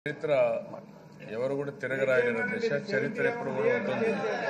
చరిత్ర ఎవరు కూడా తిరగరాయని దిశ చరిత్ర ఎప్పుడు కూడా ఉంటుంది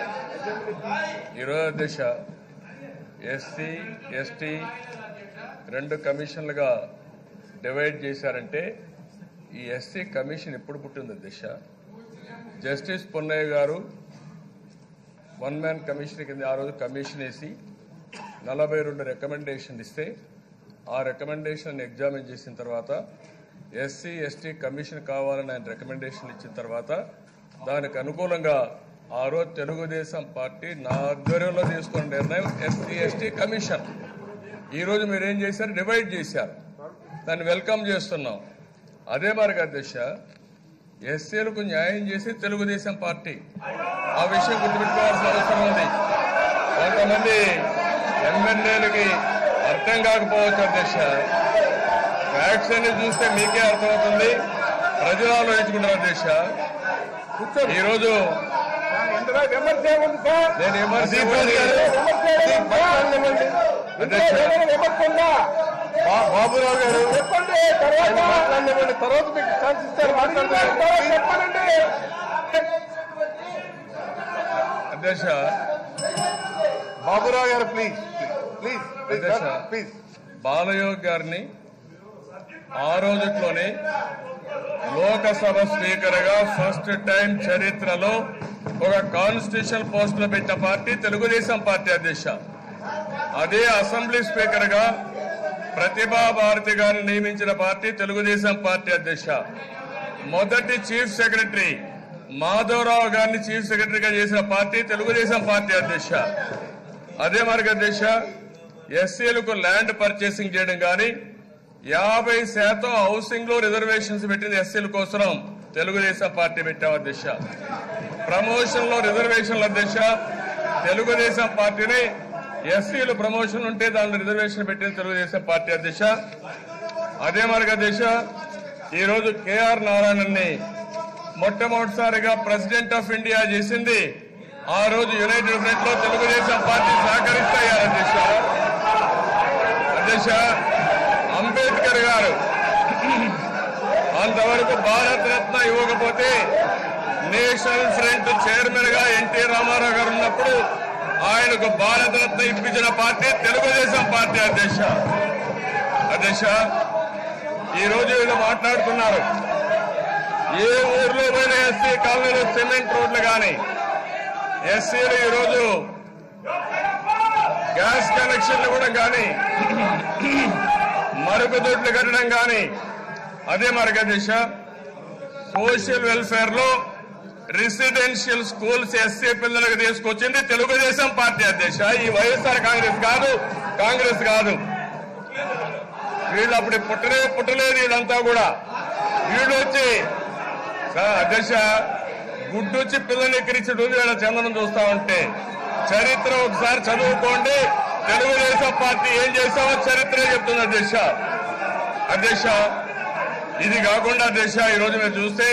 ఈరోజు దిశ ఎస్సీ ఎస్టీ రెండు కమిషన్లుగా డివైడ్ చేశారంటే ఈ ఎస్సీ కమిషన్ ఎప్పుడు పుట్టింది దిశ జస్టిస్ పొన్నయ్య గారు వన్ మ్యాన్ కమిషన్ కింద ఆ రోజు కమిషన్ వేసి నలభై రెండు రికమెండేషన్ ఇస్తే ఆ రికమెండేషన్ ఎగ్జామిన్ చేసిన తర్వాత ఎస్సీ ఎస్టీ కమిషన్ కావాలని ఆయన రికమెండేషన్ ఇచ్చిన తర్వాత దానికి అనుకూలంగా ఆ రోజు తెలుగుదేశం పార్టీ నా ఆధ్వర్యంలో తీసుకున్న నిర్ణయం ఎస్సీ ఎస్టీ కమిషన్ ఈ రోజు మీరు ఏం చేశారు డివైడ్ చేశారు దాన్ని వెల్కమ్ చేస్తున్నాం అదే మరి అధ్యక్ష ఎస్సీలకు న్యాయం చేసి తెలుగుదేశం పార్టీ ఆ విషయం గుర్తుపెట్టుకోవాల్సిన అవసరం ఉంది కొంతమంది ఎమ్మెల్యేలకి అర్థం కాకపోవచ్చు అధ్యక్ష ఫ్యాక్ట్స్ అన్ని చూస్తే మీకే అర్థమవుతుంది ప్రజలు ఆలోచించుకుంటారు అధ్యక్ష ఈరోజు ఇందులో విమర్శ ఏముంది సార్ నేను విమర్శ విమర్శ ఏముంది సార్? ఇందులో ఏదైనా విమర్శ ఉందా బాబురావు గారు చెప్పండి తర్వాత మాట్లాడినటువంటి తర్వాత మీకు ఛాన్స్ ఇస్తారు మాట్లాడతారు తర్వాత చెప్పండి అధ్యక్ష Baburao garu please please please అధ్యక్ష. ప్లీజ్ బాలయోగ్ గారిని ఆ రోజుట్లోనే లోకసభ స్పీకర్ గా ఫస్ట్ టైం చరిత్రలో ఒక కాన్స్టిట్యూషన్ పోస్ట్ లో పెట్టిన పార్టీ తెలుగుదేశం పార్టీ అధ్యక్ష అదే అసెంబ్లీ స్పీకర్ గా ప్రతిభా భారతి గారిని నియమించిన పార్టీ తెలుగుదేశం పార్టీ అధ్యక్ష మొదటి చీఫ్ సెక్రటరీ మాధవరావు గారిని చీఫ్ సెక్రటరీగా చేసిన పార్టీ తెలుగుదేశం పార్టీ అధ్యక్ష అదే మరి అధ్యక్ష ఎస్సీలకు ల్యాండ్ పర్చేసింగ్ చేయడం కానీ యాభై శాతం హౌసింగ్ లో రిజర్వేషన్స్ పెట్టింది ఎస్సీల కోసం తెలుగుదేశం పార్టీ పెట్టాం అధ్యక్ష ప్రమోషన్ లో రిజర్వేషన్ల అధ్యక్ష తెలుగుదేశం పార్టీని ఎస్సీలు ప్రమోషన్ ఉంటే దానిలో రిజర్వేషన్ పెట్టింది తెలుగుదేశం పార్టీ అధ్యక్ష అదే మరి అధ్యక్ష ఈ రోజు కేఆర్ నారాయణని మొట్టమొదటిసారిగా ప్రెసిడెంట్ ఆఫ్ ఇండియా చేసింది ఆ రోజు యునైటెడ్ ఫ్రంట్ లో తెలుగుదేశం పార్టీ సహకరిస్తాయారు అధ్యక్ష అధ్యక్ష అంబేద్కర్ గారు అంతవరకు భారత రత్న ఇవ్వకపోతే నేషనల్ ఫ్రంట్ చైర్మన్ గా ఎన్టీ రామారావు గారు ఉన్నప్పుడు ఆయనకు భారత రత్న ఇప్పించిన పార్టీ తెలుగుదేశం పార్టీ అధ్యక్ష అధ్యక్ష ఈ రోజు వీళ్ళు మాట్లాడుతున్నారు ఏ ఊర్లో పోయిన ఎస్సీ కాలనీలో సిమెంట్ రోడ్లు కానీ ఎస్సీలు ఈరోజు గ్యాస్ కనెక్షన్లు కూడా కానీ మరుగుదొడ్లు కట్టడం కానీ అదే మరొక దిశ సోషల్ వెల్ఫేర్ లో రెసిడెన్షియల్ స్కూల్స్ ఎస్సీ పిల్లలకు తీసుకొచ్చింది తెలుగుదేశం పార్టీ అధ్యక్ష ఈ వైఎస్ఆర్ కాంగ్రెస్ కాదు కాంగ్రెస్ కాదు వీళ్ళు అప్పుడు పుట్టలే పుట్టలేదు వీళ్ళంతా కూడా వీళ్ళు వచ్చి సార్ అధ్యక్ష గుడ్డు వచ్చి పిల్లల్ని ఎక్కిరించి రోజు వీళ్ళ చందనం చూస్తా ఉంటే చరిత్ర ఒకసారి చదువుకోండి తెలుగుదేశం పార్టీ ఏం చేశామో చరిత్రే చెప్తుంది అధ్యక్ష అధ్యక్ష ఇది కాకుండా అధ్యక్ష ఈరోజు మీరు చూస్తే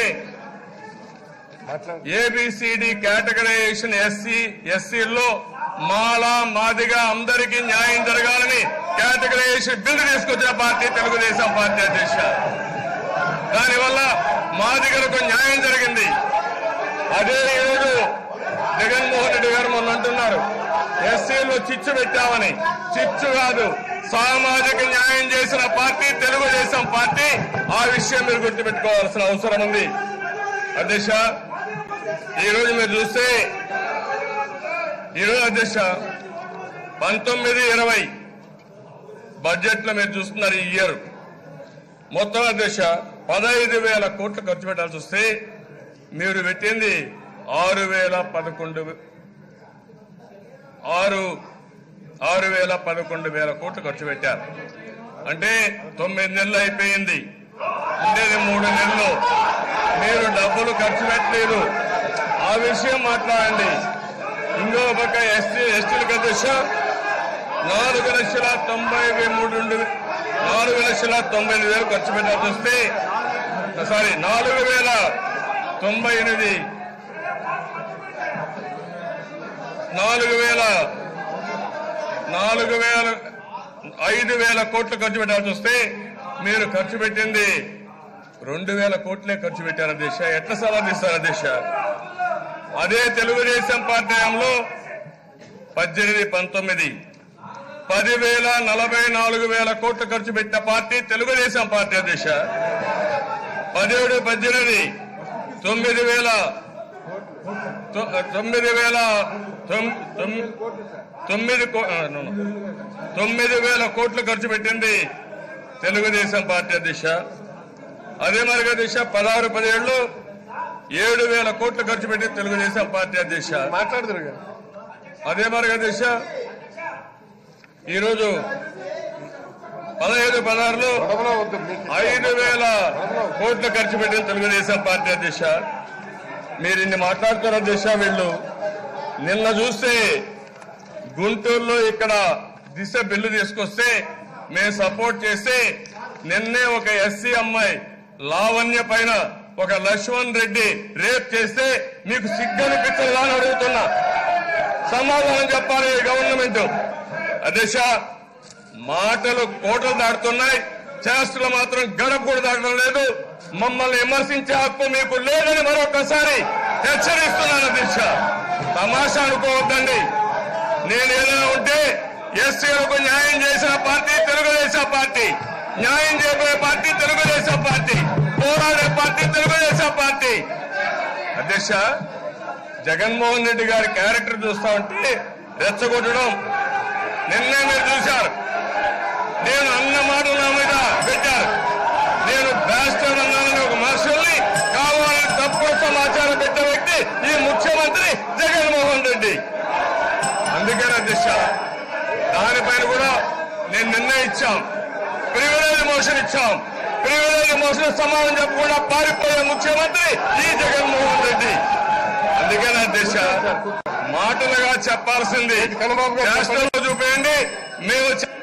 ఏబిసిడి కేటగరైజేషన్ ఎస్సీ ఎస్సీల్లో మాల మాదిగా అందరికీ న్యాయం జరగాలని కేటగరైజేషన్ బిల్లు తీసుకొచ్చిన పార్టీ తెలుగుదేశం పార్టీ అధ్యక్ష దానివల్ల మాదిగలకు న్యాయం జరిగింది అదే ఈరోజు జగన్మోహన్ రెడ్డి గారు మొన్న అంటున్నారు ఎస్సీలో చిచ్చు పెట్టామని చిచ్చు కాదు సామాజిక న్యాయం చేసిన పార్టీ తెలుగుదేశం పార్టీ ఆ విషయం మీరు గుర్తుపెట్టుకోవాల్సిన అవసరం ఉంది అధ్యక్ష ఈరోజు మీరు చూస్తే ఈరోజు అధ్యక్ష పంతొమ్మిది ఇరవై బడ్జెట్ లో మీరు చూస్తున్నారు ఈ ఇయర్ మొత్తం అధ్యక్ష పదహైదు వేల కోట్లు ఖర్చు పెట్టాల్సి వస్తే మీరు పెట్టింది ఆరు వేల పదకొండు ఆరు ఆరు వేల పదకొండు వేల కోట్లు ఖర్చు పెట్టారు అంటే తొమ్మిది నెలలు అయిపోయింది ఉండేది మూడు నెలలు మీరు డబ్బులు ఖర్చు పెట్టలేదు ఆ విషయం మాట్లాడండి ఇంకో పక్క ఎస్టీ ఎస్టీలకు అధ్యక్ష నాలుగు లక్షల తొంభై వే- మూడు రెండు నాలుగు లక్షల తొంభై ఎనిమిది వేలు ఖర్చు పెట్టాల్సి వస్తే సారీ నాలుగు వేల తొంభై ఎనిమిది నాలుగు వేల నాలుగు వేల ఐదు వేల కోట్లు ఖర్చు పెట్టాల్సి వస్తే మీరు ఖర్చు పెట్టింది రెండు వేల కోట్లే ఖర్చు పెట్టారు దిశ ఎట్లా సమర్థిస్తారు దిశ అదే తెలుగుదేశం పార్టీ హయాంలో పద్దెనిమిది పంతొమ్మిది పదివేల నలభై నాలుగు వేల కోట్లు ఖర్చు పెట్టిన పార్టీ తెలుగుదేశం పార్టీ దిశ పదిహేడు పద్దెనిమిది తొమ్మిది వేల తొ- తొమ్మిది వేల తొమ్- తొమ్- తొమ్మిది కో- ఆ, no, no. తొమ్మిది వేల కోట్లు ఖర్చు పెట్టింది తెలుగుదేశం పార్టీ దిశ అదే మరిగా దిశ పదహారు పదిహేడులో ఏడు వేల కోట్లు ఖర్చు పెట్టింది తెలుగుదేశం పార్టీ అధ్యక్ష మాట్లాడుతురు కదా అదే మరిగా దిశ ఈరోజు పదహైదు పదహారులో గొడవలో వద్దు మీకు ఐదు వేల కోట్లు ఖర్చు పెట్టిన తెలుగుదేశం పార్టీ అధ్యక్ష మీరు ఇన్ని మాట్లాడుతున్న దిశ వీళ్ళు నిన్న చూస్తే గుంటూరులో ఇక్కడ దిశ బిల్లు తీసుకొస్తే మేము సపోర్ట్ చేస్తే నిన్నే ఒక ఎస్సీ అమ్మాయి లావణ్య పైన ఒక లక్ష్మణ్ రెడ్డి రేప్ చేస్తే మీకు సిగ్గనిపించదా అని అడుగుతున్నా సమాధానం చెప్పాలి ఈ గవర్నమెంట్ అధ్యక్ష మాటలు కోటలు దాటుతున్నాయి చేష్టలు మాత్రం గడప కూడా దాటడం లేదు మమ్మల్ని విమర్శించే హక్కు మీకు లేదని మరొకసారి హెచ్చరిస్తున్నాను అధ్యక్ష తమాషా అనుకోవద్దండి నేను ఏదైనా ఉంటే ఎస్సీలకు న్యాయం చేసిన పార్టీ తెలుగుదేశం పార్టీ న్యాయం చేయబోయే పార్టీ తెలుగుదేశం పార్టీ పోరాడే పార్టీ తెలుగుదేశం పార్టీ అధ్యక్ష జగన్మోహన్ రెడ్డి గారి క్యారెక్టర్ చూస్తా ఉంటే రెచ్చగొట్టడం నిన్నే మీరు చూశారు నేను అన్న మాటలు నా మీద పెట్టారు నేను బ్యాస్టర్ అన్నానని ఒక మనుషుల్ని కావాలని తప్పుడు సమాచారం పెట్టే వ్యక్తి ఈ ముఖ్యమంత్రి జగన్మోహన్ రెడ్డి అందుకని అధ్యక్ష దానిపైన కూడా నేను నిర్ణయం ఇచ్చాం ప్రివిలేజ్ మోషన్ ఇచ్చాం ప్రివిలేజ్ మోషన్ సమాధానం చెప్పకుండా పారిపోయే ముఖ్యమంత్రి ఈ జగన్మోహన్ రెడ్డి అందుకని అధ్యక్ష మాటలుగా చెప్పాల్సింది చంద్రబాబు గారు చేష్టలో చూపేయండి మేము చె-